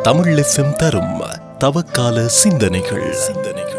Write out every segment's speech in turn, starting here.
Tamil FM தரும் தவக்கால சிந்தனைகள் சிந்தனைகள்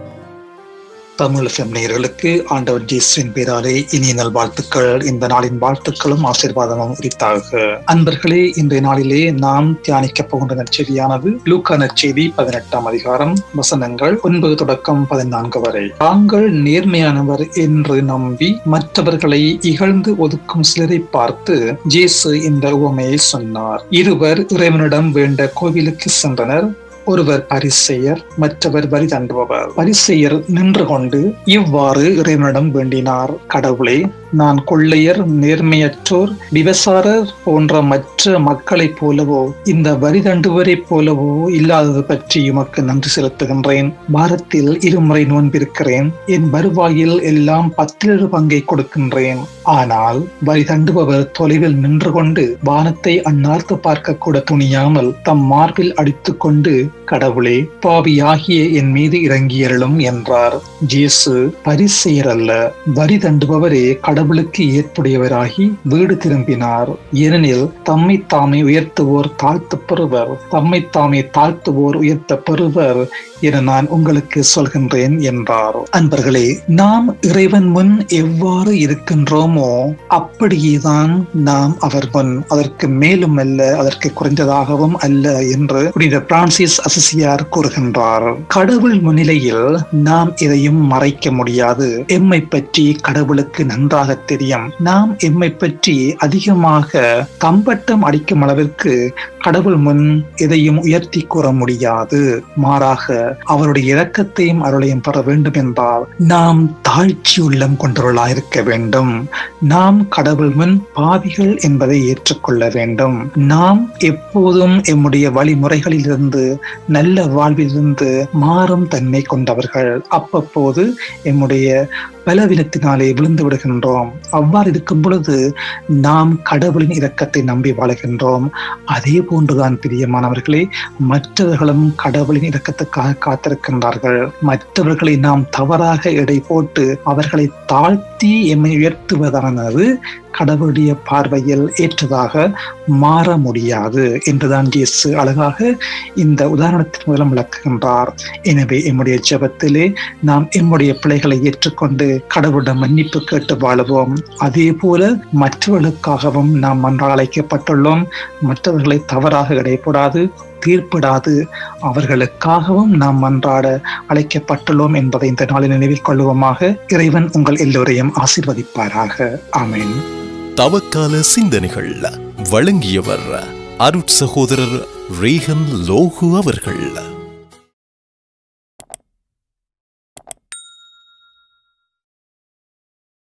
தமிழ் எஃப்எம் நேயர்களுக்கு ஆண்டவர் ஜேசுவின் பேராலே இனிய நல்வாழ்த்துக்கள் இந்த நாளின் வாழ்த்துக்களும் ஆசீர்வாதமும் உரித்தாக அன்பர்களே இன்றைய நாளிலே நாம் தியானிக்க போகின்ற நற்செய்தியானது லூக்கா நற்செய்தி பதினெட்டாம் அதிகாரம் வசனங்கள் ஒன்பது தொடக்கம் பதினான்கு வரை தாங்கள் நேர்மையானவர் என்று நம்பி மற்றவர்களை இகழ்ந்து ஒதுக்கும் சிலரை பார்த்து ஜேசு இந்த உவமையை சொன்னார் இருவர் இறைவனிடம் வேண்ட கோவிலுக்கு சென்றனர் ஒருவர் பரிசெயர் மற்றவர் வரி தண்டுபவர் பரிசெயர் நின்று கொண்டு இவ்வாறு இறைவனிடம் வேண்டினார் கடவுளே நான் கொள்ளையர் நேர்மையற்றோர் விபசாரர் போன்ற மற்ற மக்களைப் போலவோ இந்த வரி தண்டுவரைப் போலவோ இல்லாதது பற்றி உமக்கு நன்றி செலுத்துகின்றேன் வாரத்தில் இருமுறை நோன்பிருக்கிறேன் என் வருவாயில் எல்லாம் பத்திரொரு பங்கை கொடுக்கின்றேன் ஆனால் வரி தண்டுபவர் தொலைவில் நின்று கொண்டு வானத்தை அந்நார்த்து பார்க்க கூட துணியாமல் தம் மார்பில் அடித்துக் கொண்டு கடவுளே பாவியாகிய என் மீது இறங்கியருளும் என்றார் ஜேசு பரிசெயர் அல்ல வரி தண்டுபவரே கடவுளுக்கு ஏற்புடையவராகி வீடு திரும்பினார் ஏனெனில் தம்மை தாமே உயர்த்துவோர் தாழ்த்து பெறுவர் தம்மை தாமே தாழ்த்துவோர் உயர்த்த பெறுவர் என நான் உங்களுக்கு சொல்கின்றேன் என்றார் அன்பர்களே நாம் இறைவன் முன் எவ்வாறு இருக்கின்றோமோ அப்படியேதான் நாம் அவர் முன் அதற்கு மேலும் அல்ல அதற்கு குறைந்ததாகவும் அல்ல என்று புனித பிரான்சிஸ் அசிசியார் கூறுகின்றார் கடவுள் முன்னிலையில் நாம் எதையும் மறைக்க முடியாது எம்மை பற்றி கடவுளுக்கு நன்றாக தெரியும் நாம் எம்மை பற்றி அதிகமாக தம்பட்டம் அடிக்கும் அளவிற்கு கடவுள் முன் எதையும் உயர்த்தி கூற முடியாது மாறாக அவருடைய இரக்கத்தையும் அருளையும் பெற வேண்டும் என்றால் நாம் தாழ்ச்சி உள்ளம் கொண்டவர்களாயிருக்க வேண்டும் நாம் கடவுள் முன் பாவிகள் என்பதை ஏற்றுக்கொள்ள வேண்டும் நாம் எப்போதும் எம்முடைய வழிமுறைகளிலிருந்து நல்ல வாழ்விலிருந்து மாறும் தன்மை கொண்டவர்கள் அப்பப்போது எம்முடைய பலவீனத்தினாலே விழுந்து விடுகின்றோம் அவ்வாறு இருக்கும் பொழுது நாம் கடவுளின் இரக்கத்தை நம்பி வாழுகின்றோம் அதே போன்றுதான் பிரியமானவர்களே மற்றவர்களும் கடவுளின் இரக்கத்துக்காக காத்திருக்கின்றார்கள் மற்றவர்களை நாம் தவறாக எடை போட்டு அவர்களை தாழ்த்தி எம்மை உயர்த்துவதானது கடவுளுடைய பார்வையில் ஏற்றதாக மாற முடியாது என்றுதான் இயேசு அழகாக இந்த உதாரணத்தின் மூலம் விளக்குகின்றார் எனவே எம்முடைய ஜெபத்திலே நாம் எம்முடைய பிழைகளை ஏற்றுக்கொண்டு கடவுளிடம் மன்னிப்பு கேட்டு வாழுவோம் அதே போல மற்றவர்களுக்காகவும் நாம் மன்றாட அழைக்கப்பட்டுள்ளோம் மற்றவர்களை தவறாக இடைப்படாது தீர்ப்பிடாது அவர்களுக்காகவும் நாம் மன்றாட அழைக்கப்பட்டுள்ளோம் என்பதை இந்த நாளில் நினைவில் கொள்வோமாக இறைவன் உங்கள் எல்லோரையும் ஆசிர்வதிப்பாராக ஆமேன் தவக்கால சிந்தனைகள் வழங்கியவர் அருட் சகோதரர் ரேகன் லோகு அவர்கள்